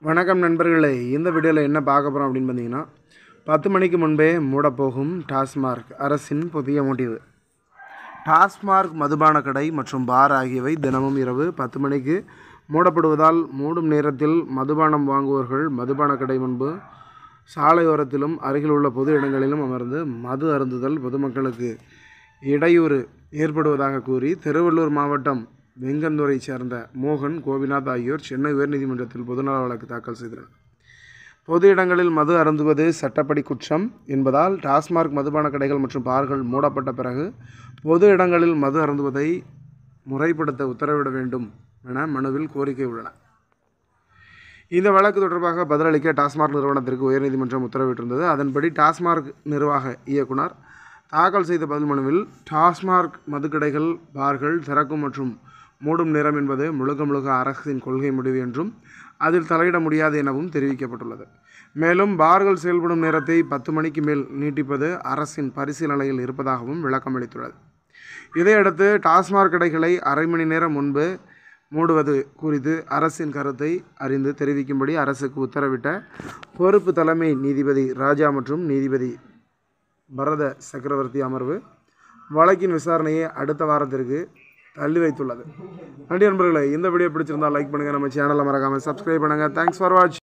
வணக்கம் நண்பர்களே இந்த வீடியோவில் என்ன பார்க்க போகிறோம் அப்படின்னு பார்த்தீங்கன்னா பத்து மணிக்கு முன்பே மூடப்போகும் டாஸ்மார்க் அரசின் புதிய முடிவு டாஸ்மார்க் மதுபான கடை மற்றும் பார் ஆகியவை தினமும் இரவு பத்து மணிக்கு மூடப்படுவதால் மூடும் நேரத்தில் மதுபானம் வாங்குவோர்கள் மதுபான கடை முன்பு சாலையோரத்திலும் அருகில் உள்ள பொது இடங்களிலும் அமர்ந்து மது அருந்துதல் பொதுமக்களுக்கு இடையூறு ஏற்படுவதாக கூறி திருவள்ளூர் மாவட்டம் வெங்கந்துறை சேர்ந்த மோகன் கோபிநாத் ஆகியோர் சென்னை உயர்நீதிமன்றத்தில் பொதுநல வழக்கு தாக்கல் செய்தனர் பொது இடங்களில் மது அருந்துவது சட்டப்படி குற்றம் என்பதால் டாஸ்மார்க் மதுபான கடைகள் மற்றும் பார்கள் மூடப்பட்ட பிறகு பொது இடங்களில் மது அருந்துவதை முறைப்படுத்த உத்தரவிட வேண்டும் என மனுவில் கோரிக்கை உள்ளன இந்த வழக்கு தொடர்பாக பதிலளிக்க டாஸ்மார்க் நிறுவனத்திற்கு உயர்நீதிமன்றம் உத்தரவிட்டிருந்தது அதன்படி டாஸ்மார்க் நிர்வாக இயக்குனர் தாக்கல் செய்த பதில் மனுவில் டாஸ்மார்க் மதுக்கடைகள் பார்கள் திறக்கும் மற்றும் மூடும் நேரம் என்பது முழுக்க முழுக்க அரசின் கொள்கை முடிவு என்றும் அதில் தலையிட முடியாது எனவும் தெரிவிக்கப்பட்டுள்ளது மேலும் பார்கள் செயல்படும் நேரத்தை பத்து மணிக்கு மேல் நீட்டிப்பது அரசின் பரிசீலனையில் இருப்பதாகவும் விளக்கம் அளித்துள்ளது இதையடுத்து டாஸ்மாக் கடைகளை அரை மணி நேரம் முன்பு மூடுவது குறித்து அரசின் கருத்தை அறிந்து தெரிவிக்கும்படி அரசுக்கு உத்தரவிட்ட பொறுப்பு தலைமை நீதிபதி ராஜா மற்றும் நீதிபதி பரத சக்கரவர்த்தி அமர்வு வழக்கின் விசாரணையை அடுத்த வாரத்திற்கு தள்ளி வைத்துள்ளது நன்றி நண்பர்களே இந்த வீடியோ பிடிச்சிருந்தால் லைக் பண்ணுங்கள் நம்ம சேனலை மறக்காமல் சப்ஸ்கிரைப் பண்ணுங்கள் தேங்க்ஸ் ஃபார் வாட்ச்